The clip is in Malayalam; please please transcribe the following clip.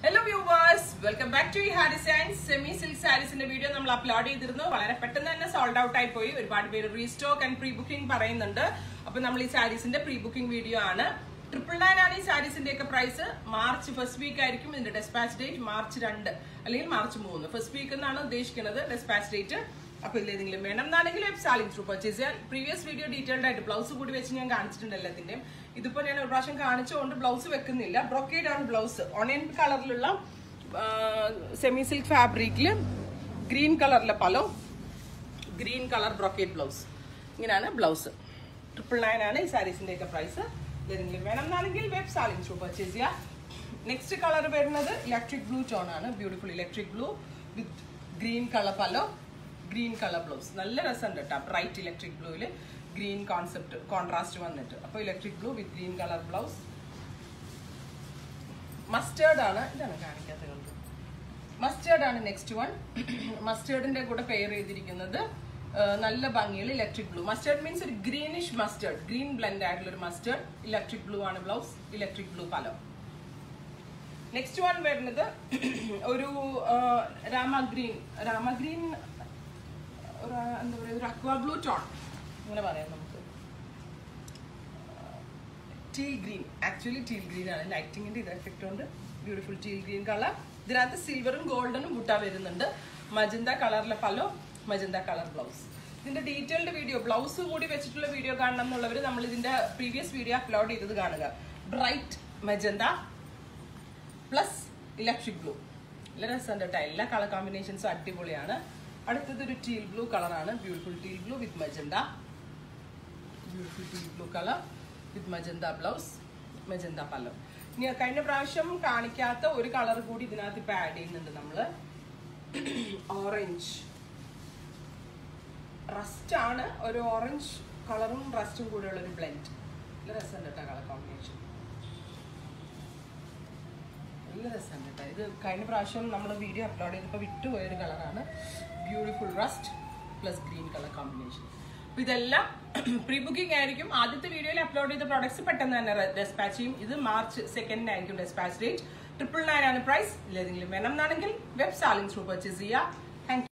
hello viewers welcome back to ഹാ ഡിസൈൻസ് സെമി സിൽക്ക് സാരീസിന്റെ വീഡിയോ നമ്മൾ അപ്ലോഡ് ചെയ്തിരുന്നു വളരെ പെട്ടെന്ന് തന്നെ സോൾഡ് ഔട്ട് ആയി പോയി ഒരുപാട് പേര് റീസ്റ്റോക്ക് ആൻഡ് പ്രീ ബുക്കിംഗ് പറയുന്നുണ്ട് അപ്പൊ നമ്മൾ ഈ സാരീസിന്റെ പ്രീ ബുക്കിംഗ് വീഡിയോ ആണ് ട്രിപ്പിൾ നയൻ ആണ് ഈ സാരീസിന്റെ ഒക്കെ പ്രൈസ് മാർച്ച് ഫസ്റ്റ് വീക്ക് ആയിരിക്കും ഇതിന്റെ ഡെസ്പാച്ച് ഡേറ്റ് മാർച്ച് രണ്ട് അല്ലെങ്കിൽ മാർച്ച് മൂന്ന് ഫസ്റ്റ് വീക്ക് എന്നാണ് ഉദ്ദേശിക്കുന്നത് ഡെസ്പാച്ച് ഡേറ്റ് അപ്പൊ ഇതിൽ ഏതെങ്കിലും വേണം എന്നാണെങ്കിൽ വെബ് സാലിംഗ് ത്രൂ പർച്ചേസ് ചെയ്യാൻ പ്രീവിയസ് വീഡിയോ ഡീറ്റെയിൽഡ് ആയിട്ട് ബ്ലൗസ് കൂടി വെച്ച് ഞാൻ കാണിച്ചിട്ടുണ്ട് എല്ലാത്തിന്റെയും ഇതിപ്പോ ഞാൻ ഒരു പ്രാവശ്യം കാണിച്ചുകൊണ്ട് ബ്ലൗസ് വെക്കുന്നില്ല ബ്രൊക്കേഡ് ആണ് ബ്ലൗസ് ഓണിയൻ കളറിലുള്ള സെമി സിൽക്ക് ഫാബ്രിക്കിൽ ഗ്രീൻ കളറിലെ pallu green colour brocade blouse ഇങ്ങനെയാണ് ബ്ലൗസ് ട്രിപ്പിൾ നയൻ ആണ് ഈ സാരീസിന്റെ ഒക്കെ പ്രൈസ് ഏതെങ്കിലും വേണം എന്നാണെങ്കിൽ വെബ് സാലിംഗ് ത്രൂ പർച്ചേസ് ചെയ്യാം നെക്സ്റ്റ് കളർ വരുന്നത് ഇലക്ട്രിക് ബ്ലൂ ടോൺ ആണ് beautiful electric blue with green colour pallu green colour blouse നല്ല രസമുണ്ട് കേട്ടോ ബ്രൈറ്റ് ഇലക്ട്രിക് ബ്ലൂവിൽ ഗ്രീൻ കോൺസെപ്റ്റ് കോൺട്രാസ്റ്റ് വന്നിട്ട് അപ്പോൾ electric blue with green colour blouse mustard ആണ് ഇതാണ് കാണിക്കാത്ത കളർ മസ്റ്റേർഡ് ആണ് നെക്സ്റ്റ് വൺ മസ്റ്റേർഡിന്റെ കൂടെ പെയർ ചെയ്തിരിക്കുന്നത് ആ, നല്ല ഭംഗിയുള്ള ഇലക്ട്രിക് ബ്ലൂ മസ്റ്റേർഡ് മീൻസ് ഒരു ഗ്രീനിഷ് മസ്റ്റേർഡ് ഗ്രീൻ ബ്ലെൻഡ് ആയിട്ടുള്ള ഒരു മസ്റ്റേർഡ് ഇലക്ട്രിക് ബ്ലൂ ആണ് blouse electric blue pallu next one വരുന്നത് ഒരു രാമഗ്രീൻ രാമഗ്രീൻ ഒരു എന്താ പറയുക ഒരു അക്വാ ബ്ലൂ ടോൺ അങ്ങനെ പറയാം നമുക്ക് teal green actually teal green ആണ് ലൈറ്റിങ്ങിന്റെ ഇത് എഫക്റ്റ് കൊണ്ട് ബ്യൂട്ടിഫുൾ ടീൽ ഗ്രീൻ കളർ ഇതിനകത്ത് സിൽവറും ഗോൾഡനും ബുട്ട വരുന്നുണ്ട് മജന്ത കളറിലെ പലോ മജന്ത കളർ ബ്ലൗസ് ഇതിന്റെ ഡീറ്റെയിൽഡ് വീഡിയോ ബ്ലൗസ് കൂടി വെച്ചിട്ടുള്ള വീഡിയോ കാണണം എന്നുള്ളവർ നമ്മൾ ഇതിന്റെ പ്രീവിയസ് വീഡിയോ അപ്ലോഡ് ചെയ്തത് കാണുക bright magenta plus electric blue നല്ല രസമുണ്ട് കേട്ടോ എല്ലാ കളർ കോമ്പിനേഷൻസും അടിപൊളിയാണ് അടുത്തത് ഒരു ടീൽ ബ്ലൂ കളറാണ് beautiful teal blue with magenta beautiful teal blue colour with magenta blouse magenta pallu ഇനി കഴിഞ്ഞ പ്രാവശ്യം കാണിക്കാത്ത ഒരു കളർ കൂടി ഇതിനകത്ത് ഇപ്പൊ ആഡ് ചെയ്യുന്നുണ്ട് നമ്മള് ഓറഞ്ച് റസ്റ്റ് ആണ് ഒരു ഓറഞ്ച് കളറും റസ്റ്റും കൂടെയുള്ള ഒരു ബ്ലെൻഡ് നല്ല രസമുണ്ട് കേട്ടോ കളർ കോമ്പിനേഷൻ നല്ല രസമുണ്ട് കേട്ടോ ഇത് കഴിഞ്ഞ പ്രാവശ്യം നമ്മൾ വീഡിയോ അപ്ലോഡ് ചെയ്തപ്പോൾ വിട്ടുപോയൊരു കളറാണ് beautiful rust plus green colour combination അപ്പോൾ ഇതെല്ലാം പ്രീ ബുക്കിംഗ് ആയിരിക്കും ആദ്യത്തെ വീഡിയോയിൽ അപ്ലോഡ് ചെയ്ത പ്രോഡക്ട്സ് പെട്ടെന്ന് തന്നെ ഡെസ്പാച്ച് ചെയ്യും ഇത് മാർച്ച് സെക്കൻഡിനായിരിക്കും ഡെസ്പാച്ച് ഡേറ്റ് ട്രിപ്പിൾ നയൻ ആണ് പ്രൈസ് ഇല്ലെങ്കിലും വേണം എന്നാണെങ്കിൽ വെബ് സാലിംഗ് ത്രൂ പർച്ചേസ് ചെയ്യുക താങ്ക്